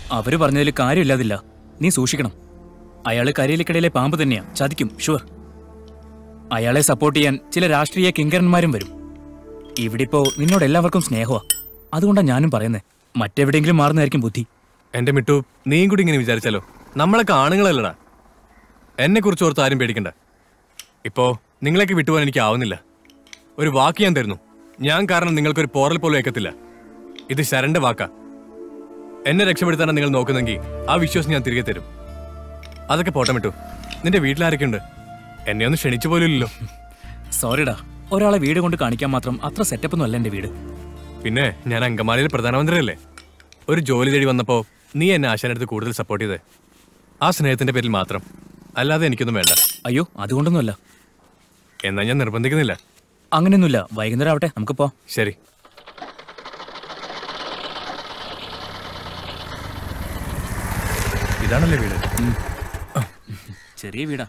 അവര് പറഞ്ഞതിൽ കാര്യമില്ലാതില്ല നീ സൂക്ഷിക്കണം അയാള് കരയിലേക്കിടയിലെ പാമ്പ് തന്നെയാ ചതിക്കും ഷുവർ അയാളെ സപ്പോർട്ട് ചെയ്യാൻ ചില രാഷ്ട്രീയ കിങ്കരന്മാരും വരും ഇവിടിപ്പോ നിന്നോട് എല്ലാവർക്കും സ്നേഹമാ അതുകൊണ്ടാ ഞാനും പറയുന്നേ മറ്റെവിടെയെങ്കിലും മാറുന്നതായിരിക്കും ബുദ്ധി എന്റെ മിട്ടു നീയും കൂടി ഇങ്ങനെ വിചാരിച്ചാലോ നമ്മളൊക്കെ ആണുങ്ങളല്ലടാ എന്നെ കുറിച്ച് ഓർത്ത് ആരും പേടിക്കണ്ട ഇപ്പോ നിങ്ങളെയൊക്കെ വിട്ടുപോകാൻ എനിക്ക് ആവുന്നില്ല ഒരു വാക്ക് ഞാൻ തരുന്നു ഞാൻ കാരണം നിങ്ങൾക്കൊരു പോറൽ പോലും ഏക്കത്തില്ല ഇത് ശരന്റെ വാക്കാ എന്നെ രക്ഷപ്പെടുത്താനാണ് നിങ്ങൾ നോക്കുന്നെങ്കിൽ ആ വിശ്വാസം ഞാൻ തിരികെ തരും അതൊക്കെ പോട്ടെ മിട്ടു നിന്റെ വീട്ടിലാരൊക്കെ ഉണ്ട് എന്നെ ഒന്ന് ക്ഷണിച്ചു പോലും ഇല്ലല്ലോ സോറിടാ ഒരാളെ വീട് കൊണ്ട് കാണിക്കാൻ മാത്രം അത്ര സെറ്റപ്പ് ഒന്നും അല്ല എന്റെ വീട് പിന്നെ ഞാൻ അങ്കമാലിയിൽ പ്രധാനമന്ത്രിയല്ലേ ഒരു ജോലി തേടി വന്നപ്പോ നീ എന്നെ ആശാനടുത്ത് കൂടുതൽ സപ്പോർട്ട് ചെയ്തേ ആ സ്നേഹത്തിന്റെ പേരിൽ മാത്രം അല്ലാതെ എനിക്കൊന്നും വേണ്ട അയ്യോ അതുകൊണ്ടൊന്നുമല്ല എന്നാ ഞാൻ നിർബന്ധിക്കുന്നില്ല അങ്ങനെയൊന്നുമില്ല വൈകുന്നേരം ആവട്ടെ നമുക്കിപ്പോ ശരി ഇതാണല്ലേ വീട് ചെറിയ വീടാ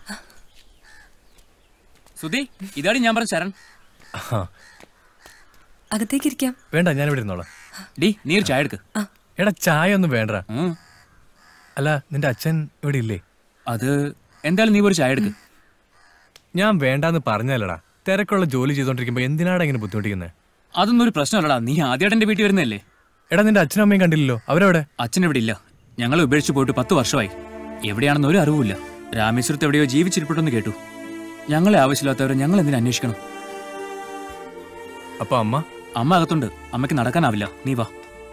സുധി ഇതാണ് ഞാൻ പറഞ്ഞ ശരൺ ആ, അകത്തേക്ക് ഇരിക്കാം വേണ്ട ഞാൻ ഇവിടെ ഇരുന്നോളാം ഡി നീ ഒരു ചായ എടുക്ക് എടാ ചായ ഒന്നും വേണ്ട ഉം. അല്ല നിന്റെ അച്ഛൻ ഇവിടെ ഇല്ലേ അത് എന്തായാലും നീ ഒരു ചായ എടുക്ക് ഞാൻ വേണ്ടാന്ന് പറഞ്ഞല്ലടാ തിരക്കുള്ള ജോലി ചെയ്തോണ്ടിരിക്കുമ്പോ എന്തിനാടാ ഇങ്ങനെ ബുദ്ധിമുട്ടിക്കുന്നത് അതൊന്നും ഒരു പ്രശ്നമല്ലടാ നീ ആദ്യമായിട്ട് എന്റെ വീട്ടിൽ വരുന്നതല്ലേ എടാ നിന്റെ അച്ഛനും അമ്മയും കണ്ടില്ലല്ലോ അവരെവിടെ അച്ഛൻ ഇവിടെ ഇല്ല ഞങ്ങൾ ഉപേക്ഷിച്ച് പോയിട്ട് പത്ത് വർഷമായി എവിടെയാണെന്ന് ഒരു അറിവുമില്ല രാമേശ്വരത്ത് എവിടെയോ ജീവിച്ചിരിപ്പുണ്ടെന്ന് കേട്ടു ഞങ്ങളെ ആവശ്യമില്ലാത്തവരെ ഞങ്ങൾ എന്തിനു അന്വേഷിക്കണം അപ്പൊ അമ്മ അമ്മ അകത്തുണ്ട് അമ്മയ്ക്ക് നടക്കാനാവില്ല നീ വാ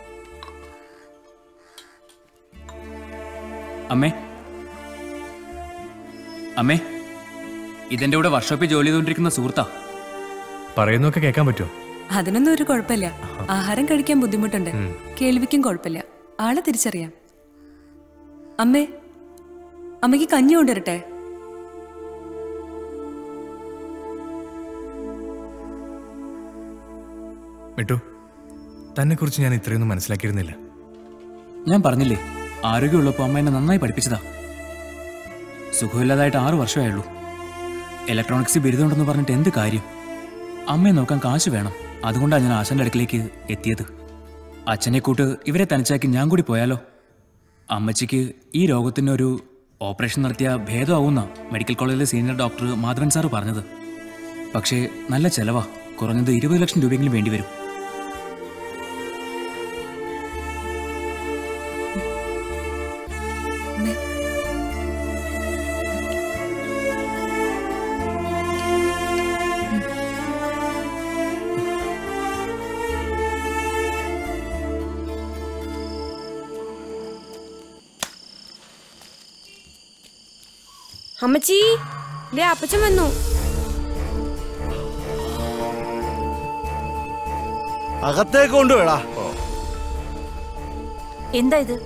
അമ്മേ അമ്മേ ഇതെന്റെ കൂടെ വർക്ക്ഷോപ്പിൽ ജോലി ചെയ്തുകൊണ്ടിരിക്കുന്ന സുഹൃത്താ പറയുന്നൊക്കെ കേൾക്കാൻ പറ്റുമോ അതിനൊന്നും ഒരു കുഴപ്പമില്ല ആഹാരം കഴിക്കാൻ ബുദ്ധിമുട്ടുണ്ട് കേൾവിക്കും കുഴപ്പമില്ല ആളെ തിരിച്ചറിയാം അമ്മേ അമ്മയ്ക്ക് കഞ്ഞി കൊണ്ടുവരട്ടെ മിട്ടു തന്നെ കുറിച്ച് ഞാൻ ഇത്രയൊന്നും മനസ്സിലാക്കിയിരുന്നില്ല ഞാൻ പറഞ്ഞില്ലേ ആരോഗ്യമുള്ളപ്പോൾ അമ്മ എന്നെ നന്നായി പഠിപ്പിച്ചതാ സുഖമില്ലാതായിട്ട് ആറു വർഷമായുള്ളൂ ഇലക്ട്രോണിക്സ് ബിരുദമുണ്ടെന്ന് പറഞ്ഞിട്ട് എന്ത് കാര്യം അമ്മയെ നോക്കാൻ കാശ് വേണം അതുകൊണ്ടാണ് ഞാൻ ആശാന്റെ അടുക്കിലേക്ക് എത്തിയത് അച്ഛനെ കൂട്ട് ഇവരെ തനിച്ചാക്കി ഞാൻ കൂടി പോയാലോ അമ്മച്ചിക്ക് ഈ രോഗത്തിനൊരു ഓപ്പറേഷൻ നടത്തിയ ഭേദമാവുന്ന മെഡിക്കൽ കോളേജിലെ സീനിയർ ഡോക്ടർ മാധവൻ സാറ് പറഞ്ഞത് പക്ഷേ നല്ല ചെലവാ കുറഞ്ഞത് ഇരുപത് ലക്ഷം രൂപയെങ്കിലും വേണ്ടിവരും അമ്മേ അമ്മച്ചി ദേ അപ്പച്ചൻ വന്നു അകത്തേക്ക് കൊണ്ടുവേടാ എന്താ ഇത്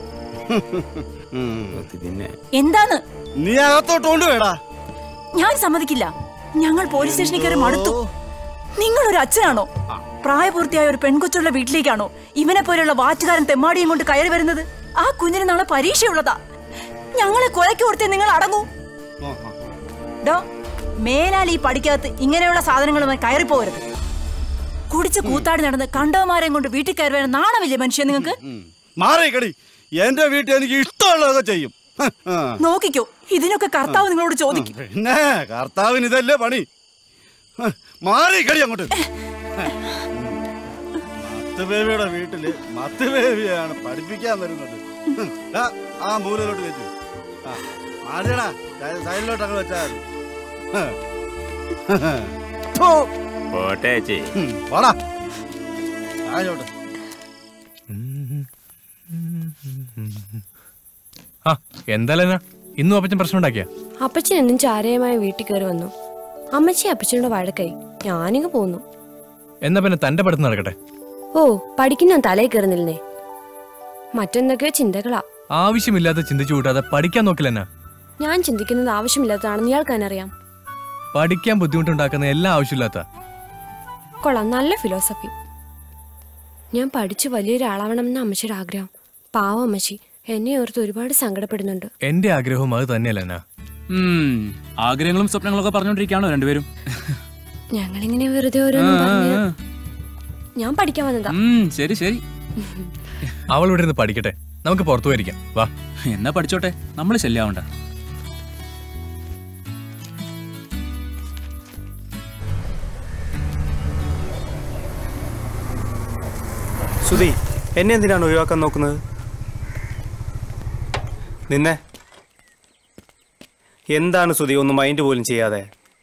എന്താണ് നീ അകത്തോട്ട് കൊണ്ടുവേടാ ഞാൻ സമ്മതിക്കില്ല ഞങ്ങൾ പോലീസ് സ്റ്റേഷനിൽ കയറി മടുത്തു നിങ്ങൾ ഒരു അച്ഛനാണോ പ്രായപൂർത്തിയായ ഒരു പെൺകൊച്ചുള്ള വീട്ടിലേക്കാണോ ഇവനെ പോലെയുള്ള വാറ്റുകാരൻ തെമ്മാടിയും കൊണ്ട് കയറി വരുന്നത് ആ കുഞ്ഞിന് നാളെ പരീക്ഷയുള്ളതാ ഞങ്ങളെ കൊലയ്ക്ക് കൊടുത്തേ നിങ്ങൾ അടങ്ങൂ ഡോ മേലാൽ ഈ പടിക്കകത്ത് ഇങ്ങനെയുള്ള സാധനങ്ങളുമായി കയറിപ്പോകരുത് കുടിച്ച് കൂത്താടി നടന്ന് കണ്ടവന്മാരെയും കൊണ്ട് വീട്ടിൽ കയറി വരാൻ നാണമില്ലേ മനുഷ്യൻ നിങ്ങൾക്ക് മാറിക്കടി എന്റെ വീട്ടിൽ എനിക്ക് ഇഷ്ടമുള്ളതൊക്കെ ചെയ്യും ഹ്, ആ. നോക്കിക്കോ ഇതിനൊക്കെ കർത്താവ് നിങ്ങളോട് ചോദിക്കും പിന്നെ കർത്താവിന് ഇതല്ലേ പണി ഹ്, മാറിക്കടി അങ്ങോട്ട് മത്ത് ബേബിയുടെ വീട്ടില് മത്ത് ബേബിയാണ് പഠിപ്പിക്കാൻ വരുന്നത് ഹ്, ദാ, ആ മൂലയിലോട്ട് വെച്ചു ആ മാറിയടാ സൈഡിലോട്ട് അങ്ങ് വെച്ചാൽ മതി ഹ്. ഹ്. ഫു. പോട്ടെ ചേച്ചി ഉം, വാടാ താഴോട്ട് ആ എന്തായാലും ഇന്നും അപ്പച്ചൻ പ്രശ്നം ഉണ്ടാക്കിയ അപ്പച്ചൻ എന്നും ചാരയുമായി വീട്ടിൽ കയറി വന്നു അമ്മച്ചി അപ്പച്ചനോട് വഴക്കായി ഞാനിങ്ങ് പോന്നു എന്നാ പിന്നെ തന്റെ പഠിത്തം നടക്കട്ടെ ഓ പഠിക്കുന്ന തലയിൽ കയറുന്നില്ലേ മറ്റെന്തൊക്കെയോ ചിന്തകളാ ആവശ്യമില്ലാതെ ചിന്തിച്ചു കൂട്ടാതെ പഠിക്കാൻ നോക്കില്ല എന്നാ ഞാൻ ചിന്തിക്കുന്നത് ആവശ്യമില്ലാത്തതാണെന്ന് ഇയാൾക്ക് തന്നെ അറിയാം പഠിക്കാൻ ബുദ്ധിമുട്ടുണ്ടാക്കുന്ന എല്ലാം ആവശ്യമില്ലാത്ത കൊള്ളാം നല്ല ഫിലോസഫി ഞാൻ പഠിച്ച് വലിയൊരാളാവണം എന്ന അമ്മച്ചിയുടെ ആഗ്രഹം പാവം അമ്മച്ചി എന്നെ ഓർത്ത് ഒരുപാട് സങ്കടപ്പെടുന്നുണ്ട് എന്റെ ആഗ്രഹവും അത് തന്നെയല്ല എന്നാ ഉം, ആഗ്രഹങ്ങളും സ്വപ്നങ്ങളും ഒക്കെ പറഞ്ഞോണ്ടിരിക്കുകയാണോ രണ്ടുപേരും ഞങ്ങളിങ്ങനെ വെറുതെ ഓരോന്നും പറഞ്ഞ് ഞാൻ പഠിക്കാൻ വന്നതാ ഉം, ശരി ശരി അവൾ ഇവിടെ ഇരുന്ന് പഠിക്കട്ടെ നമുക്ക് പുറത്തു പോയിരിക്കാം വാ എന്നാ പഠിച്ചോട്ടെ നമ്മൾ ശല്യാവണ്ട സുധി എന്നെ എന്തിനാണ് ഒഴിവാക്കാൻ നോക്കുന്നത് നിന്നെ എന്താണ് സുധി ഒന്ന് മൈൻഡ് പോലും ചെയ്യാതെ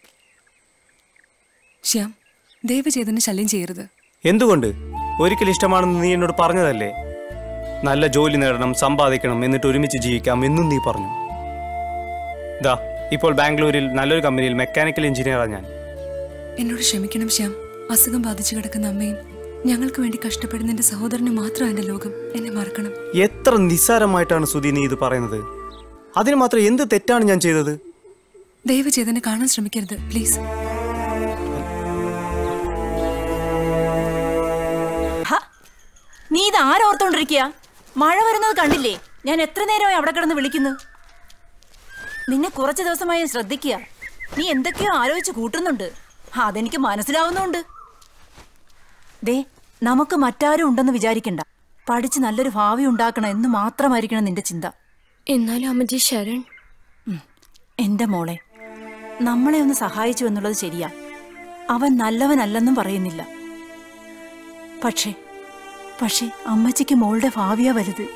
ശ്യാം ദയവ് ചെയ്തതിന് ശല്യം ചെയ്യരുത് എന്തുകൊണ്ട് ഒരിക്കൽ ഇഷ്ടമാണെന്ന് നീ എന്നോട് പറഞ്ഞതല്ലേ നല്ല ജോലി നേടണം സമ്പാദിക്കണം എന്നിട്ട് ഒരുമിച്ച് ജീവിക്കാം എന്നും നീ പറഞ്ഞു ദാ ഇപ്പോൾ ബാംഗ്ലൂരിൽ നല്ലൊരു കമ്പനിയിൽ മെക്കാനിക്കൽ എഞ്ചിനീയറാണ് ഞാൻ എന്നോട് ക്ഷമിക്കണം ശ്യാം അസുഖം ബാധിച്ചു കിടക്കുന്ന അമ്മയും ഞങ്ങൾക്ക് വേണ്ടി കഷ്ടപ്പെടുന്ന എന്റെ സഹോദരന് മാത്രം എന്റെ ലോകം എന്നെ മറക്കണം എത്ര നിസ്സാരമായിട്ടാണ് സുധി നീ ഇത് പറയുന്നത് അതിന് മാത്രം എന്ത് തെറ്റാണ് ഞാൻ ചെയ്തത് ദയവ് ചെയ്തെന്നെ കാണാൻ ശ്രമിക്കരുത് പ്ലീസ് ഹ, നീ ഇത് ആരോർത്തോണ്ടിരിക്കുക മഴ വരുന്നത് കണ്ടില്ലേ ഞാൻ എത്ര നേരമായി അവിടെ കിടന്ന് വിളിക്കുന്നു നിന്നെ കുറച്ച് ദിവസമായി ഞാൻ ശ്രദ്ധിക്കുക നീ എന്തൊക്കെയോ ആലോചിച്ച് കൂട്ടുന്നുണ്ട് അതെനിക്ക് മനസ്സിലാവുന്നുണ്ട് ദേ നമുക്ക് മറ്റാരും ഉണ്ടെന്ന് വിചാരിക്കണ്ട പഠിച്ച് നല്ലൊരു ഭാവി ഉണ്ടാക്കണം എന്ന് മാത്രമായിരിക്കണം നിന്റെ ചിന്ത എന്നാലും അമ്മച്ചി ശരൺ എന്റെ മോളെ നമ്മളെ ഒന്ന് സഹായിച്ചു എന്നുള്ളത് ശരിയാ അവൻ നല്ലവനല്ലെന്നും പറയുന്നില്ല പക്ഷേ പക്ഷേ അമ്മച്ചിക്ക് മോളുടെ ഭാവിയാ വലുത്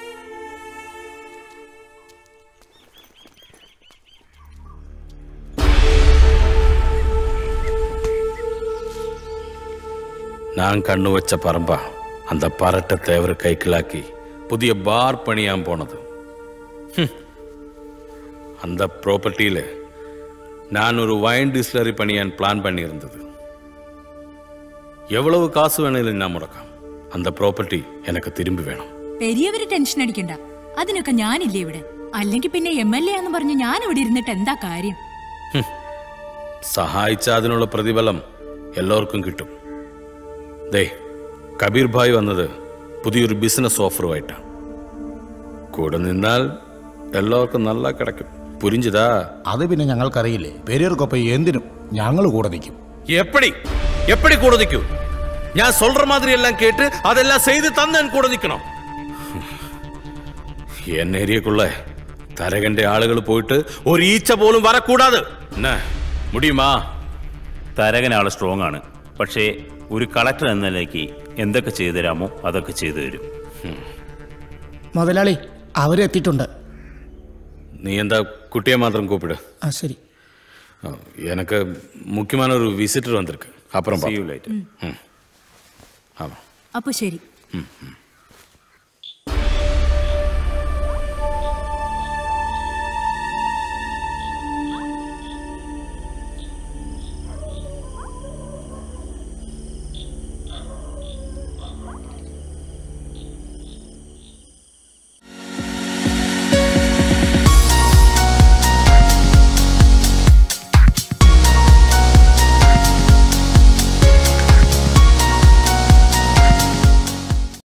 நான் கண்ணு வச்ச பரம்பா அந்த பரட்டை தேவர கைக்கிலாக்கி புதிய பார் பணியான் போனது ஹம். அந்த ப்ராப்பர்ட்டியில் நான் ஒரு வைன் டிஸ்லரி பணியான் பிளான் பண்ணியிருந்தது எவ்வளவு காசு வேணாலும் நான் முடക്കാം அந்த ப்ராப்பர்ட்டி எனக்கு திரும்பி வேணும் പെരിയവര് ടെൻഷൻ അടിക്കണ്ട അതിനൊക്കെ ഞാനില്ലേ ഇവിടെ അല്ലെങ്കിൽ പിന്നെ എം എൽ എ എന്ന് പറഞ്ഞ് ഞാൻ ഇവിടെ ഇരുന്നിട്ട് എന്താ കാര്യം സഹായിച്ച അതിനുള്ള പ്രതിഫലം എല്ലാവർക്കും കിട്ടും ദേ കബീർ ഭായ് വന്നത് പുതിയൊരു ബിസിനസ് ഓഫറുമായിട്ടാണ് കൂടെ നിന്നാൽ എല്ലാവർക്കും നല്ല കിടക്കും പുരിഞ്ചതാ അത് പിന്നെ ഞങ്ങൾക്കറിയില്ലേ പെരിയർക്കൊപ്പം എന്തിനും ഞങ്ങൾ കൂടെ നിൽക്കും எப்படி எப்படி கூட நிக்கும் ഞാൻ சொல்ற மாதிரி எல்லாம் கேட்டு அதெல்லாம் செய்து தந்தேன் கூட நிக்கணும் എൻ ഏരിയക്കുള്ള തരകന്റെ ആളുകൾ പോയിട്ട് ഒരു ഈച്ച പോലും വരക്കൂടാതെ എന്നാ മുടിയുമാ തരകൻ ആള് സ്ട്രോങ് ആണ് പക്ഷേ ഒരു കളക്ടർ എന്ന നിലയ്ക്ക് എന്തൊക്കെ ചെയ്തു തരാമോ അതൊക്കെ ചെയ്തു തരും മുതലാളി അവരെത്തിയിട്ടുണ്ട് നീ എന്താ കുട്ടിയെ മാത്രം കൂപ്പിട് ആ ശരി எனக்கு முக்கியமான ஒரு விசிட்டர் வந்திருக்கு அப்புறம் See you பார்ப்போம். later. ம். ஆமாம் അപ്പൊ ശരി ம் ம்